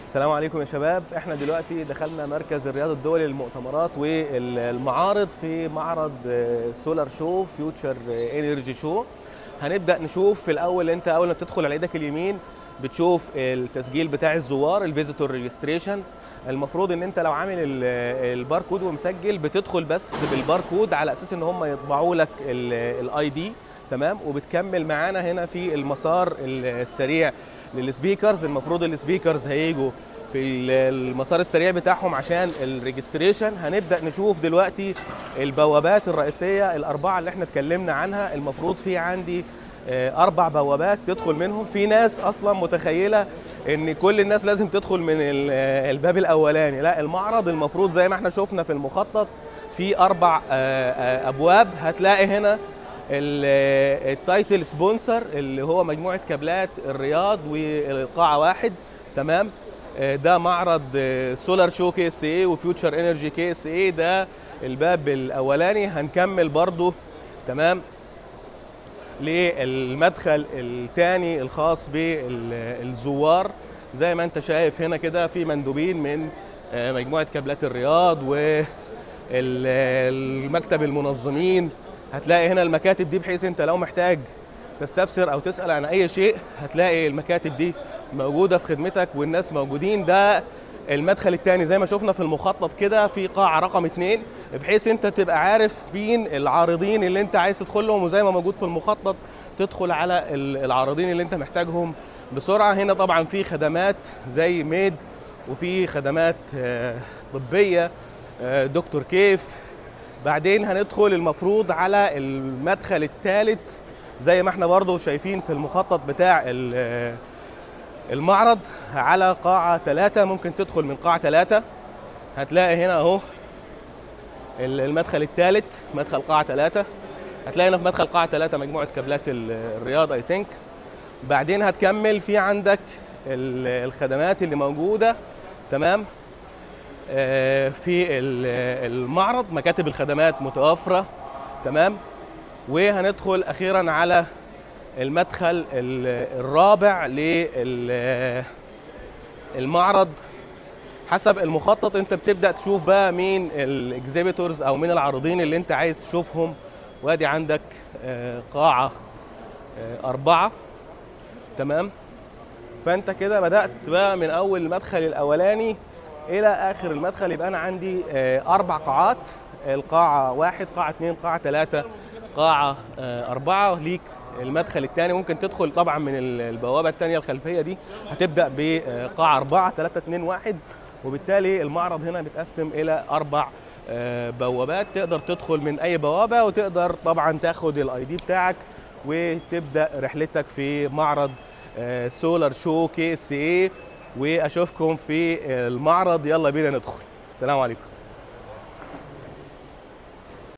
السلام عليكم يا شباب احنا دلوقتي دخلنا مركز الرياض الدولي للمؤتمرات والمعارض في معرض سولار شو فيوتشر انرجي شو هنبدا نشوف في الاول انت اول ما بتدخل على ايدك اليمين بتشوف التسجيل بتاع الزوار الفيزيتور ريجستريشنز المفروض ان انت لو عامل الباركود ومسجل بتدخل بس بالباركود على اساس ان هم يطبعوا لك الاي دي تمام وبتكمل معانا هنا في المسار السريع للسبيكرز المفروض السبيكرز هيجوا في المسار السريع بتاعهم عشان الريجستريشن هنبدا نشوف دلوقتي البوابات الرئيسيه الاربعه اللي احنا اتكلمنا عنها المفروض في عندي اربع بوابات تدخل منهم في ناس اصلا متخيله ان كل الناس لازم تدخل من الباب الاولاني لا المعرض المفروض زي ما احنا شفنا في المخطط في اربع ابواب هتلاقي هنا التايتل سبونسر اللي هو مجموعه كابلات الرياض والقاعه واحد تمام ده معرض سولار شو كي اس اي وفيوتشر انرجي كي اس اي ده الباب الاولاني هنكمل برضو تمام للمدخل الثاني الخاص بالزوار زي ما انت شايف هنا كده في مندوبين من مجموعه كابلات الرياض والمكتب المنظمين هتلاقي هنا المكاتب دي بحيث انت لو محتاج تستفسر او تسال عن اي شيء هتلاقي المكاتب دي موجوده في خدمتك والناس موجودين ده المدخل الثاني زي ما شفنا في المخطط كده في قاعه رقم اثنين بحيث انت تبقى عارف مين العارضين اللي انت عايز تدخلهم وزي ما موجود في المخطط تدخل على العارضين اللي انت محتاجهم بسرعه هنا طبعا في خدمات زي ميد وفي خدمات طبيه دكتور كيف بعدين هندخل المفروض على المدخل الثالث زي ما احنا برضو شايفين في المخطط بتاع المعرض على قاعة ثلاثة ممكن تدخل من قاعة ثلاثة هتلاقي هنا اهو المدخل الثالث مدخل قاعة ثلاثة هتلاقي هنا في مدخل قاعة ثلاثة مجموعة كابلات الرياض اي سينك بعدين هتكمل في عندك الخدمات اللي موجودة تمام في المعرض مكاتب الخدمات متوفرة تمام وهندخل أخيرا على المدخل الرابع للمعرض حسب المخطط انت بتبدا تشوف بقى مين الاكزيبيتورز او مين العارضين اللي انت عايز تشوفهم وادي عندك قاعه اربعه تمام فانت كده بدات بقى من اول المدخل الاولاني الى اخر المدخل يبقى انا عندي اربع قاعات القاعه واحد قاعه اثنين قاعه ثلاثه قاعه اربعه ليك المدخل الثاني ممكن تدخل طبعا من البوابه الثانيه الخلفيه دي هتبدا بقاعه اربعه ثلاثه اثنين واحد وبالتالي المعرض هنا بيتقسم الى اربع بوابات تقدر تدخل من اي بوابه وتقدر طبعا تاخد الاي دي بتاعك وتبدا رحلتك في معرض سولار شو كي اس اي واشوفكم في المعرض يلا بينا ندخل السلام عليكم